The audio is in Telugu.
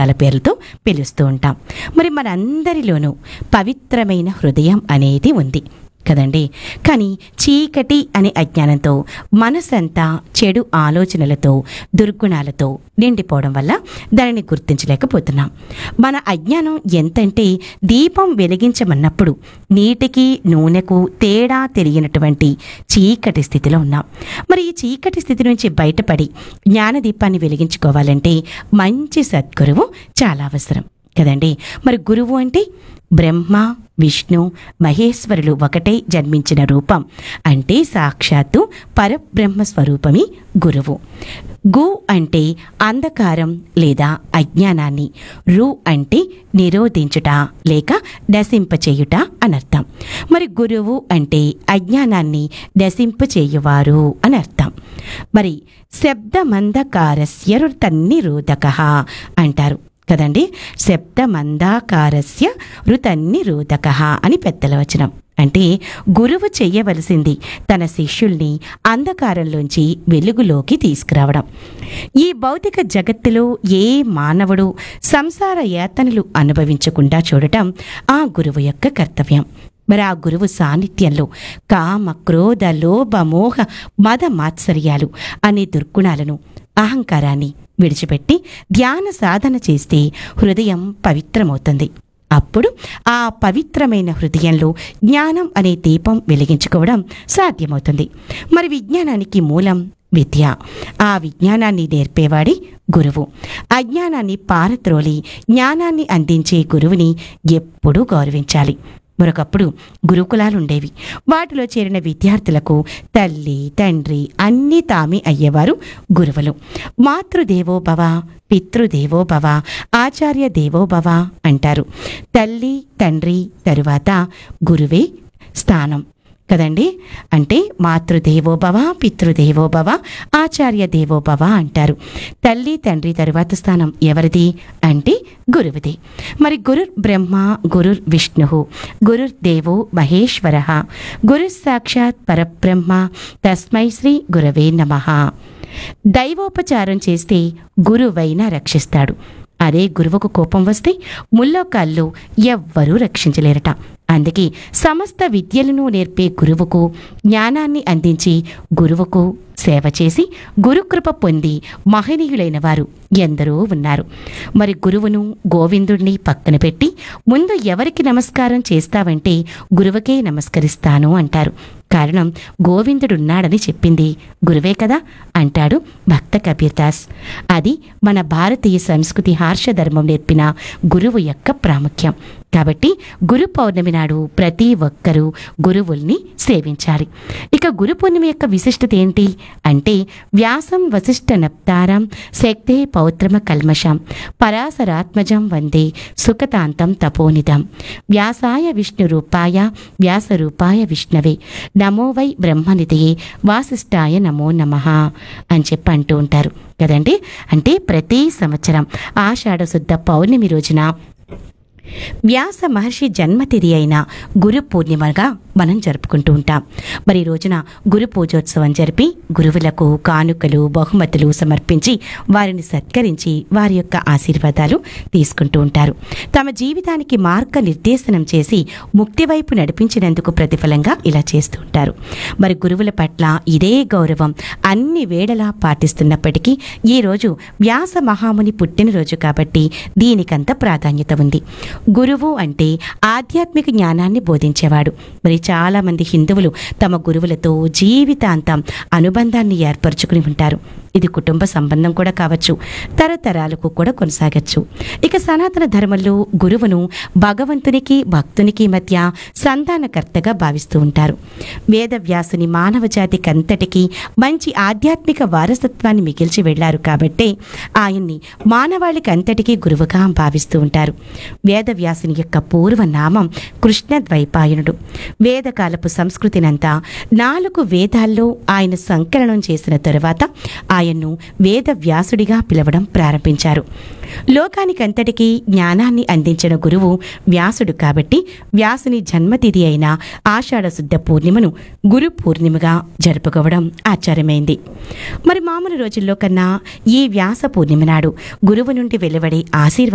రకరకాల పేర్లతో పిలుస్తూ ఉంటాం మరి మనందరిలోనూ పవిత్రమైన హృదయం అనేది ఉంది కదండి కానీ చీకటి అనే అజ్ఞానంతో మనసంతా చెడు ఆలోచనలతో దుర్గుణాలతో నిండిపోవడం వల్ల దానిని గుర్తించలేకపోతున్నాం మన అజ్ఞానం ఎంతంటే దీపం వెలిగించమన్నప్పుడు నీటికి నూనెకు తేడా తెలియనటువంటి చీకటి స్థితిలో ఉన్నాం మరి ఈ చీకటి స్థితి నుంచి బయటపడి జ్ఞానదీపాన్ని వెలిగించుకోవాలంటే మంచి సద్గురువు చాలా అవసరం కదండి మరి గురువు అంటే బ్రహ్మ విష్ణు మహేశ్వరులు ఒకటే జన్మించిన రూపం అంటే సాక్షాత్తు పరబ్రహ్మ స్వరూపమే గురువు గు అంటే అంధకారం లేదా అజ్ఞానాన్ని రు అంటే నిరోధించుట లేక నశింపచేయుట అనర్థం మరి గురువు అంటే అజ్ఞానాన్ని నశింపచేయువారు అని అర్థం మరి శబ్దమంధకారస్య తన్నిరోధక అంటారు కదండి శబ్దమందాకారస్య రుతన్నిరోధక అని పెద్దల వచనం అంటే గురువు చెయ్యవలసింది తన శిష్యుల్ని అంధకారంలోంచి వెలుగులోకి తీసుకురావడం ఈ భౌతిక జగత్తులో ఏ మానవుడు సంసార యాతనలు అనుభవించకుండా చూడటం ఆ గురువు యొక్క కర్తవ్యం మరి ఆ గురువు సాన్నిధ్యంలో కామ క్రోధ లోభ మోహ మద మాత్సర్యాలు అనే దుర్గుణాలను అహంకారాన్ని విడిచిపెట్టి ధ్యాన సాధన చేస్తే హృదయం పవిత్రమవుతుంది అప్పుడు ఆ పవిత్రమైన హృదయంలో జ్ఞానం అనే దీపం వెలిగించుకోవడం సాధ్యమవుతుంది మరి విజ్ఞానానికి మూలం విద్య ఆ విజ్ఞానాన్ని నేర్పేవాడి గురువు అజ్ఞానాన్ని పారత్రోలి జ్ఞానాన్ని అందించే గురువుని ఎప్పుడూ గౌరవించాలి మరొకప్పుడు గురుకులాలు ఉండేవి వాటిలో చేరిన విద్యార్థులకు తల్లి తండ్రి అన్నీ తామే అయ్యేవారు గురువులు మాతృదేవో భవ పితృదేవో భవ ఆచార్య దేవో భవ అంటారు తల్లి తండ్రి తరువాత గురువే స్థానం కదండి అంటే మాతృదేవో భవ పితృదేవో భవ ఆచార్య దేవో భవ అంటారు తల్లి తండ్రి తరువాత స్థానం ఎవరిది అంటే గురువుది మరి గురుర్ బ్రహ్మ గురుర్ విష్ణు గురుర్ దేవో మహేశ్వర గురు సాక్షాత్ పరబ్రహ్మ తస్మై శ్రీ గురవే నమః దైవోపచారం చేస్తే గురువైనా రక్షిస్తాడు అదే గురువుకు కోపం వస్తే ముల్లోకాల్లో ఎవ్వరూ రక్షించలేరట అందుకే సమస్త విద్యలను నేర్పే గురువుకు జ్ఞానాన్ని అందించి గురువుకు సేవ చేసి గురుకృప పొంది మహనీయులైన వారు ఎందరో ఉన్నారు మరి గురువును గోవిందుడిని పక్కన పెట్టి ముందు ఎవరికి నమస్కారం చేస్తావంటే గురువుకే నమస్కరిస్తాను అంటారు కారణం గోవిందుడున్నాడని చెప్పింది గురువే కదా అంటాడు భక్త కబీర్దాస్ అది మన భారతీయ సంస్కృతి హార్షధర్మం నేర్పిన గురువు యొక్క ప్రాముఖ్యం కాబట్టి గురు పౌర్ణమి నాడు ప్రతి ఒక్కరూ గురువుల్ని సేవించాలి ఇక గురు పూర్ణిమ యొక్క విశిష్టత ఏంటి అంటే వ్యాసం వశిష్ఠ నప్తారం శక్తే పౌత్రమ కల్మషం పరాశరాత్మజం వందే సుఖతాంతం తపోనిదం వ్యాసాయ విష్ణు రూపాయ వ్యాసరూపాయ విష్ణవే నమో వై బ్రహ్మనిధయే వాసిష్ఠాయ నమో నమః అని చెప్పి అంటూ ఉంటారు కదండి అంటే ప్రతి సంవత్సరం ఆషాఢ శుద్ధ పౌర్ణమి రోజున వ్యాస మహర్షి జన్మతిథి అయిన గురు పూర్ణిమగా మనం జరుపుకుంటూ ఉంటాం మరి ఈ రోజున గురు పూజోత్సవం జరిపి గురువులకు కానుకలు బహుమతులు సమర్పించి వారిని సత్కరించి వారి యొక్క ఆశీర్వాదాలు తీసుకుంటూ ఉంటారు తమ జీవితానికి మార్గ నిర్దేశనం చేసి ముక్తి వైపు నడిపించినందుకు ప్రతిఫలంగా ఇలా చేస్తూ ఉంటారు మరి గురువుల పట్ల ఇదే గౌరవం అన్ని వేళలా పాటిస్తున్నప్పటికీ ఈ రోజు వ్యాస మహాముని పుట్టినరోజు కాబట్టి దీనికంత ప్రాధాన్యత ఉంది గురువు అంటే ఆధ్యాత్మిక జ్ఞానాన్ని బోధించేవాడు మరి చాలా మంది హిందువులు తమ గురువులతో జీవితాంతం అనుబంధాన్ని ఏర్పరచుకుని ఉంటారు ఇది కుటుంబ సంబంధం కూడా కావచ్చు తరతరాలకు కూడా కొనసాగచ్చు ఇక సనాతన ధర్మంలో గురువును భగవంతునికి భక్తునికి మధ్య సంధానకర్తగా భావిస్తూ ఉంటారు వేదవ్యాసుని మానవ జాతికి అంతటికీ మంచి ఆధ్యాత్మిక వారసత్వాన్ని మిగిల్చి వెళ్లారు కాబట్టే ఆయన్ని మానవాళికి అంతటికీ గురువుగా భావిస్తూ ఉంటారు వేదవ్యాసుని యొక్క పూర్వ నామం కృష్ణద్వైపాయనుడు వేదకాలపు సంస్కృతినంతా నాలుగు వేదాల్లో ఆయన సంకలనం చేసిన తరువాత ఆయన్ను వేదవ్యాసుడిగా పిలవడం ప్రారంభించారు లోకానికంతటికీ జ్ఞానాన్ని అందించిన గురువు వ్యాసుడు కాబట్టి వ్యాసుని జన్మతిథి అయిన ఆషాఢ శుద్ధ పూర్ణిమను గురు పూర్ణిమగా జరుపుకోవడం ఆచారమైంది మరి మామూలు రోజుల్లో కన్నా ఈ వ్యాస పూర్ణిమ నాడు గురువు నుండి వెలువడే ఆశీర్వాద